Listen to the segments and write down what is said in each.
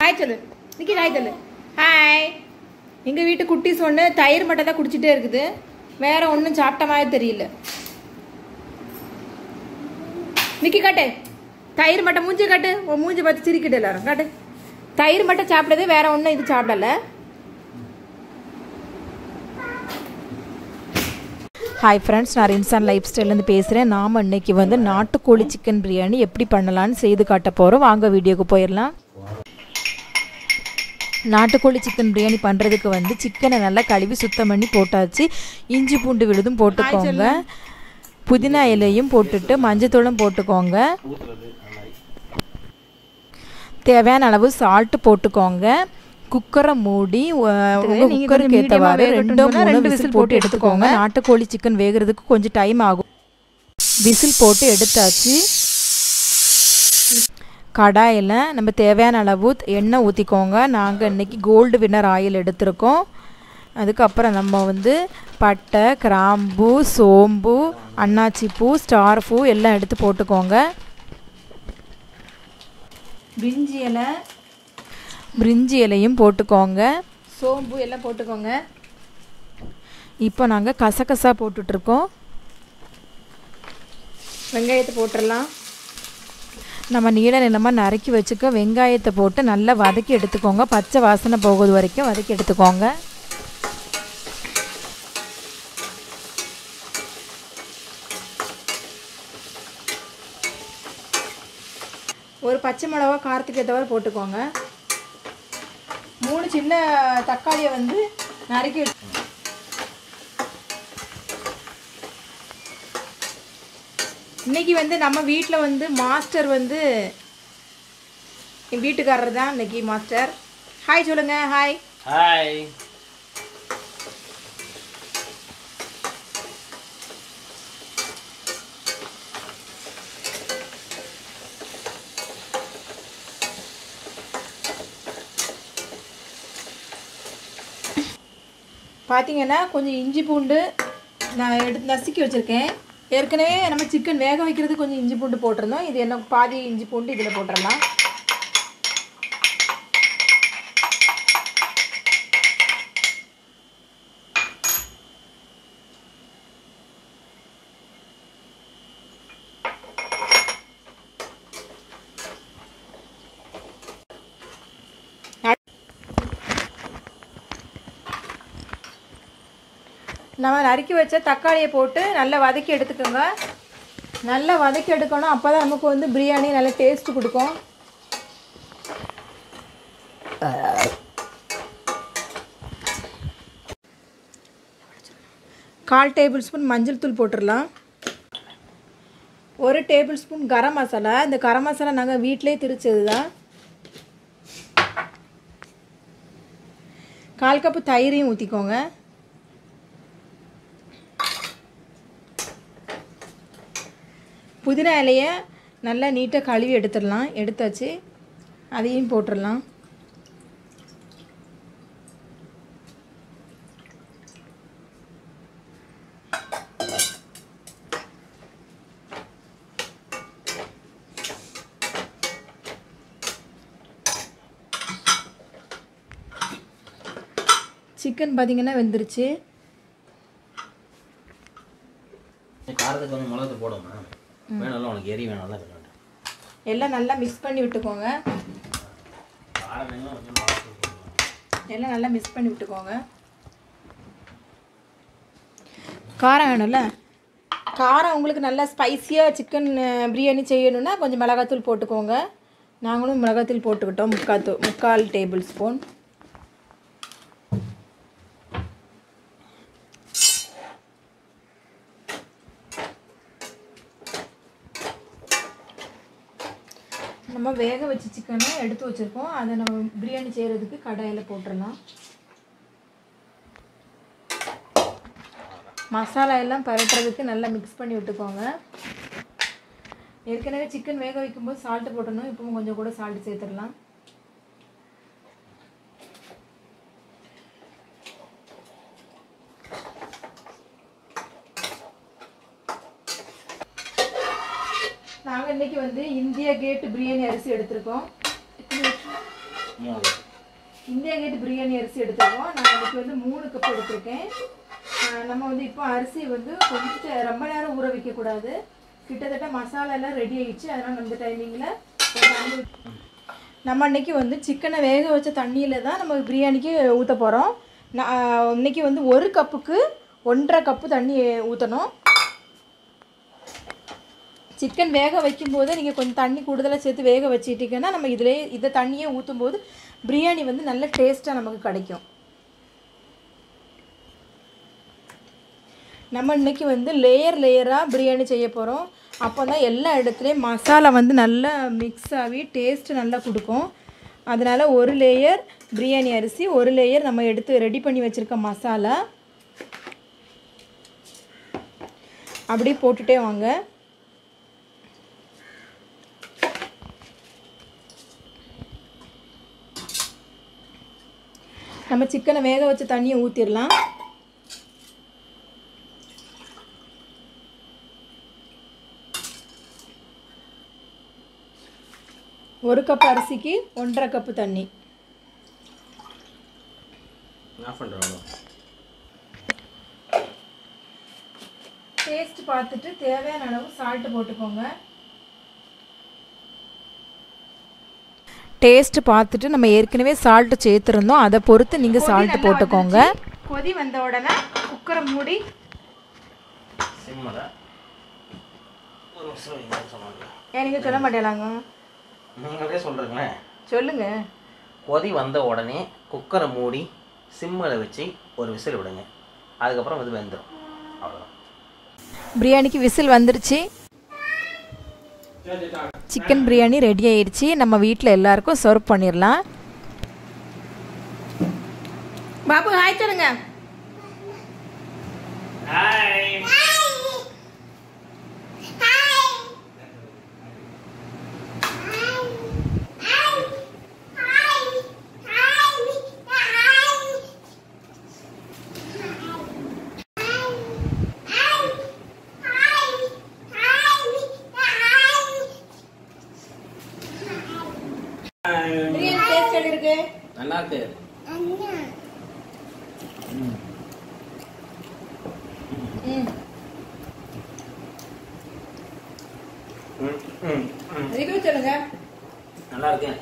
Hi சொல்லு நிக்கி hi சொல்லு hi எங்கள் வீட்டு குட்டீஸ் ஒன்று தயிர் மட்டும் தான் குடிச்சிட்டே இருக்குது வேற ஒன்றும் சாப்பிட்ட மாதிரி தெரியல நிக்கி காட்டு தயிர் மட்டும் மூஞ்சி காட்டு உன் மூஞ்சி பார்த்து சிரிக்கிட்டு எல்லாரும் காட்டு தயிர் மட்டும் சாப்பிடுது வேற ஒன்றும் இது சாப்பிடல ஹாய் ஃப்ரெண்ட்ஸ் நான் ரின்சான் லைஃப் ஸ்டைல்லேருந்து பேசுகிறேன் நாம் இன்னைக்கு வந்து நாட்டுக்கோழி சிக்கன் பிரியாணி எப்படி பண்ணலான்னு செய்து காட்ட போகிறோம் வாங்க வீடியோக்கு போயிடலாம் நாட்டுக்கோழி சிக்கன் பிரியாணி பண்ணுறதுக்கு வந்து சிக்கனை நல்லா கழுவி சுத்தம் பண்ணி போட்டாச்சு இஞ்சி பூண்டு விழுதும் போட்டுக்கோங்க புதினா இலையும் போட்டுட்டு மஞ்சத்தூளும் போட்டுக்கோங்க தேவையான அளவு சால்ட் போட்டுக்கோங்க குக்கரை மூடி அஹ், உங்க நீங்க குக்கருக்கு கொஞ்சம் medium-ஆ ஏற்றவாறு வேகட்டும்னு ரெண்டோ சொன்னா மூணு ரெண்டு விசில் whistle போட்டு போட்டு எடுத்துக்கோங்க எடுத்துக்கோங்க. நாட்டுக்கோழி சிக்கன் வேகிறதுக்கு கொஞ்சம் டைம் ஆகும் விசில் போட்டு எடுத்தாச்சு கடாயில் நம்ம தேவையான அளவு எண்ணெய் ஊற்றிக்கோங்க நாங்கள் இன்னைக்கு கோல்டு வின்னர் ஆயில் எடுத்திருக்கோம் அதுக்கப்புறம் நம்ம வந்து பட்டை கிராம்பு சோம்பு அன்னாச்சி பூ ஸ்டார் பூ எல்லாம் எடுத்து போட்டுக்கோங்க பிரிஞ்சி இலை பிரிஞ்சி இலையும் போட்டுக்கோங்க சோம்பு எல்லாம் போட்டுக்கோங்க இப்போ நாங்கள் கசகசா போட்டுட்ருக்கோம் வெங்காயத்தை போட்டுடலாம் நம்ம நீள நிலமாக நறுக்கி வச்சுக்க வெங்காயத்தை போட்டு நல்லா வதக்கி எடுத்துக்கோங்க பச்சை வாசனை போகுது வரைக்கும் வதக்கி எடுத்துக்கோங்க ஒரு பச்சை மிளகா காரத்துக்கு ஏற்றவாறு போட்டுக்கோங்க மூணு சின்ன தக்காளியை வந்து நறுக்கி வச்சு- இன்னைக்கு வந்து நம்ம வீட்டில் வந்து மாஸ்டர் வந்து என் வீட்டுக்காரர் தான் இன்னைக்கு மாஸ்டர் ஹாய் சொல்லுங்க ஹாய் ஹாய் பார்த்தீங்கன்னா கொஞ்சம் இஞ்சி பூண்டு நான் எடுத்து நசுக்கி வச்சுருக்கேன் ஏற்கனவே நம்ம சிக்கன் வேக வைக்கிறது கொஞ்சம் இஞ்சி பூண்டு போட்டிருந்தோம் இது என்ன பாதி இஞ்சி பூண்டு இதில் போட்டுடலாம் நம்ம நறுக்கி வச்ச தக்காளியை போட்டு நல்லா வதக்கி எடுத்துக்கோங்க நல்லா வதக்கி எடுக்கணும் அப்போ தான் நமக்கு வந்து பிரியாணி நல்ல டேஸ்ட் கொடுக்கும் கால் டேபிள் ஸ்பூன் மஞ்சள் தூள் போட்டுடலாம் ஒரு டேபிள் ஸ்பூன் கரம் மசாலா இந்த கரம் மசாலா நாங்கள் வீட்டிலே திரிச்சது தான் கால் கப்பு தயிரையும் ஊற்றிக்கோங்க புதினா இலையை நல்லா நீட்டாக கழுவி எடுத்துடலாம் எடுத்தாச்சு அதையும் போட்டுடலாம் சிக்கன் பார்த்தீங்கன்னா வெந்துருச்சு காரத்துக்கு வந்து மிளகு போடுமா வேணும்ல உனக்கு எரி வேணும்ல வேண்டாம் எல்லாம் நல்லா மிக்ஸ் பண்ணி விட்டுக்கோங்க காரம் வேணும் கொஞ்சம் மிளகு போடுமா எல்லாம் நல்லா மிக்ஸ் பண்ணி விட்டுக்கோங்க காரம் வேணும்ல காரம் உங்களுக்கு நல்லா ஸ்பைஸியாக சிக்கன் பிரியாணி செய்யணுன்னா கொஞ்சம் மிளகாத்தூள் போட்டுக்கோங்க நாங்களும் மிளகாத்தூள் போட்டுக்கிட்டோம் முக்கால் தூ முக்கால் டேபிள் ஸ்பூன் நம்ம வேக வச்ச சிக்கனை எடுத்து வச்சுருக்கோம் அதை நம்ம பிரியாணி செய்கிறதுக்கு கடாயில் போட்டுடலாம் மசாலா எல்லாம் பரட்டுறதுக்கு நல்லா மிக்ஸ் பண்ணி விட்டுக்கோங்க ஏற்கனவே சிக்கன் வேக வைக்கும்போது சால்ட்டு போட்டணும் இப்பவும் கொஞ்சம் கூட சால்ட் சேர்த்துடலாம் நாங்கள் இன்னைக்கு வந்து இந்தியா கேட் பிரியாணி அரிசி எடுத்திருக்கோம் மூணு இந்தியா கேட் பிரியாணி அரிசி எடுத்துருக்கோம் நான் இன்னைக்கு வந்து மூணு கப் எடுத்திருக்கேன் ஆஹ் நம்ம வந்து இப்போ அரிசி வந்து கொஞ்சம் ரொம்ப நேரம் ஊற வைக்கக்கூடாது கிட்டத்தட்ட மசாலா எல்லாம் ரெடி ஆயிடுச்சு அதனால் நம்ம இந்த டைமிங்கில் நம்ம இன்னைக்கு வந்து சிக்கனை வேக வச்ச தண்ணியில் தான் நம்ம பிரியாணிக்கு ஊற்ற போகிறோம் நான் இன்னைக்கு வந்து ஒரு கப்புக்கு ஒன்றரை கப்பு தண்ணி ஊற்றணும் சிக்கன் வேக வைக்கும்போதே நீங்கள் கொஞ்சம் தண்ணி கூடுதலாக சேர்த்து வேக வச்சிட்டிங்கன்னா நம்ம இதிலே இதை தண்ணியே ஊற்றும் போது பிரியாணி வந்து நல்ல டேஸ்ட்டாக நமக்கு கிடைக்கும் நம்ம இன்னைக்கு வந்து லேயர் லேயராக பிரியாணி செய்ய போகிறோம் அப்போ தான் எல்லா இடத்துலையும் மசாலா வந்து நல்லா மிக்ஸ் ஆகி டேஸ்ட்டு நல்லா கொடுக்கும் அதனால் ஒரு லேயர் பிரியாணி அரிசி ஒரு லேயர் நம்ம எடுத்து ரெடி பண்ணி வச்சுருக்க மசாலா அப்படியே போட்டுட்டே வாங்க நம்ம சிக்கனை வேக வச்ச தண்ணியை ஊற்றிடலாம் ஒரு கப் அரிசிக்கு ஒன்றரை கப்பு தண்ணி ஆஃப் பண்ணுறோம் டேஸ்ட் பார்த்துட்டு தேவையான அளவு சால்ட்டு போட்டுக்கோங்க டேஸ்ட் பார்த்துட்டு நம்ம ஏற்கனவே சால்ட்டு சேர்த்துருந்தோம் அதை பொறுத்து நீங்கள் சால்ட்டு போட்டுக்கோங்க கொதி வந்த உடனே குக்கரை மூடி சிம்மில் ஒரு நிமிஷம் வைங்க சொன்னாங்க ஏன் நீங்கள் சொல்ல மாட்டேலாங்க நீங்களே சொல்கிறீங்களேன் சொல்லுங்க கொதி வந்த உடனே குக்கரை மூடி சிம்மில் வச்சு ஒரு விசில் விடுங்க அதுக்கப்புறம் அது வெந்துடும் அவ்வளோதான் பிரியாணிக்கு விசில் வந்துருச்சு சிக்கன் பிரியாணி ரெடி ஆயிடுச்சு நம்ம வீட்டில் எல்லாருக்கும் சர்வ் பண்ணிடலாம் பாபு ஹாய் சொல்லுங்க பிரியாணி டேஸ்ட் எப்படி இருக்கு நல்லா இருக்கு ம் ம், ம், ம். ரிவ்யூ சொல்லுங்க நல்லா இருக்கு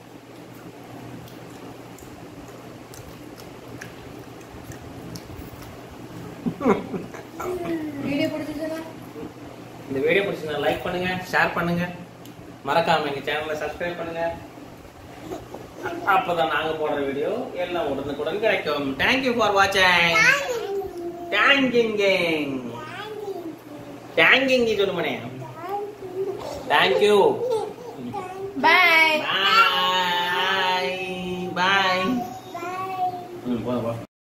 வீடியோ பிடிச்சிருச்சுன்னா இந்த வீடியோ பிடிச்சிருந்தா லைக் பண்ணுங்க ஷேர் பண்ணுங்க மறக்காம எங்க சேனலை சப்ஸ்கிரைப் பண்ணுங்க அப்பதான் நாங்க போடுற வீடியோ எல்லாம் உடனுக்குடன் கிடைக்கும் தேங்க்யூ ஃபார் வாட்சிங் தேங்கிங் தேங்கிங் சொல்லுமனே தேங்க்யூ பாய் பாய் பாய் ம் போதும் போ